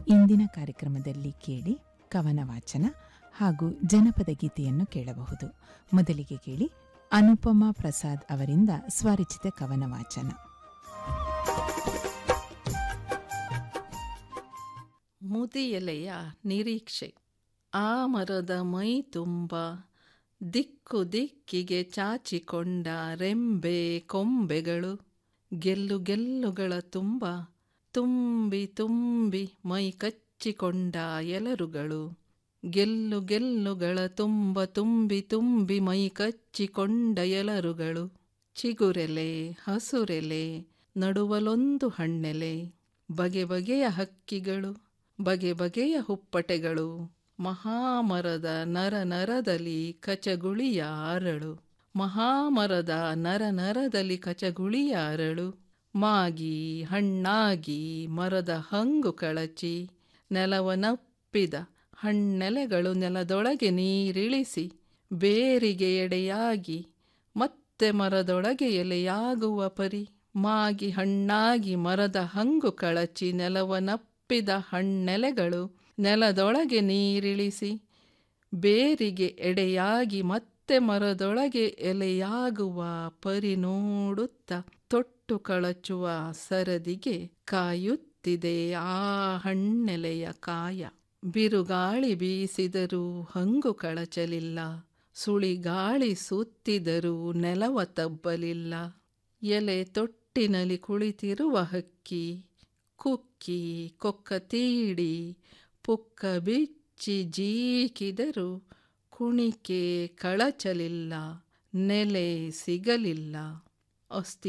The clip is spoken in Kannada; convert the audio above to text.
ಇಂದಿನ ಕಾರ್ಯಕ್ರಮದಲ್ಲಿ ಕೇಳಿ ಕವನ ವಾಚನ ಹಾಗೂ ಜನಪದ ಗೀತೆಯನ್ನು ಕೇಳಬಹುದು ಮೊದಲಿಗೆ ಕೇಳಿ ಅನುಪಮಾ ಪ್ರಸಾದ್ ಅವರಿಂದ ಸ್ವರಚಿತ ಕವನ ವಾಚನ ಮುದಿಯಲೆಯ ನಿರೀಕ್ಷೆ ಆ ಮರದ ಮೈ ತುಂಬ ದಿಕ್ಕು ದಿಕ್ಕಿಗೆ ಚಾಚಿಕೊಂಡ ರೆಂಬೆ ಕೊಂಬೆಗಳು ಗೆಲ್ಲು ಗೆಲ್ಲುಗಳ ತುಂಬ ತುಂಬಿ ತುಂಬಿ ಮೈ ಕಚ್ಚಿಕೊಂಡ ಎಲರುಗಳು ಗೆಲ್ಲು ಗೆಲ್ಲುಗಳ ತುಂಬ ತುಂಬಿ ತುಂಬಿ ಮೈ ಕಚ್ಚಿಕೊಂಡ ಎಲರುಗಳು ಚಿಗುರೆಲೆ ಹಸುರೆಲೆ ನಡುವಲೊಂದು ಹಣ್ಣೆಲೆ ಬಗೆ ಬಗೆಯ ಹಕ್ಕಿಗಳು ಬಗೆ ಬಗೆಯ ಹುಪ್ಪಟೆಗಳು ಮಹಾಮರದ ನರ ನರದಲ್ಲಿ ಕಚಗುಳಿಯ ಅರಳು ಮಹಾಮರದ ನರ ನರದಲ್ಲಿ ಕಚಗುಳಿಯ ಅರಳು ಮಾಗಿ ಹಣ್ಣಾಗಿ ಮರದ ಹಂಗು ಕಳಚಿ ನೆಲವನಪ್ಪಿದ ಹಣ್ಣೆಲೆಗಳು ನೆಲದೊಳಗೆ ನೀರಿಳಿಸಿ ಬೇರಿಗೆ ಎಡೆಯಾಗಿ ಮತ್ತೆ ಮರದೊಳಗೆ ಎಲೆಯಾಗುವ ಪರಿ ಮಾಗಿ ಹಣ್ಣಾಗಿ ಮರದ ಹಂಗು ಕಳಚಿ ನೆಲವನಪ್ಪಿದ ಹಣ್ಣೆಲೆಗಳು ನೆಲದೊಳಗೆ ನೀರಿಳಿಸಿ ಬೇರಿಗೆ ಎಡೆಯಾಗಿ ಮತ್ತೆ ಮರದೊಳಗೆ ಎಲೆಯಾಗುವ ಪರಿ ನೋಡುತ್ತ ತೊಟ್ಟು ಕಳಚುವ ಸರದಿಗೆ ಕಾಯುತ್ತಿದೆ ಆ ಹಣ್ಣೆಲೆಯ ಕಾಯ ಬಿರುಗಾಳಿ ಬೀಸಿದರೂ ಹಂಗು ಕಳಚಲಿಲ್ಲ ಸುಳಿಗಾಳಿ ಸುತ್ತಿದರೂ ನೆಲವ ತಬ್ಬಲಿಲ್ಲ ಎಲೆ ತೊಟ್ಟಿನಲ್ಲಿ ಕುಳಿತಿರುವ ಹಕ್ಕಿ ಕುಕ್ಕಿ ಕೊಕ್ಕ ತೀಡಿ ಪುಕ್ಕ ಬಿಚ್ಚಿ ಜೀಕಿದರೂ ಕುಣಿಕೆ ಕಳಚಲಿಲ್ಲ ನೆಲೆ ಸಿಗಲಿಲ್ಲ ಅಸ್ತಿ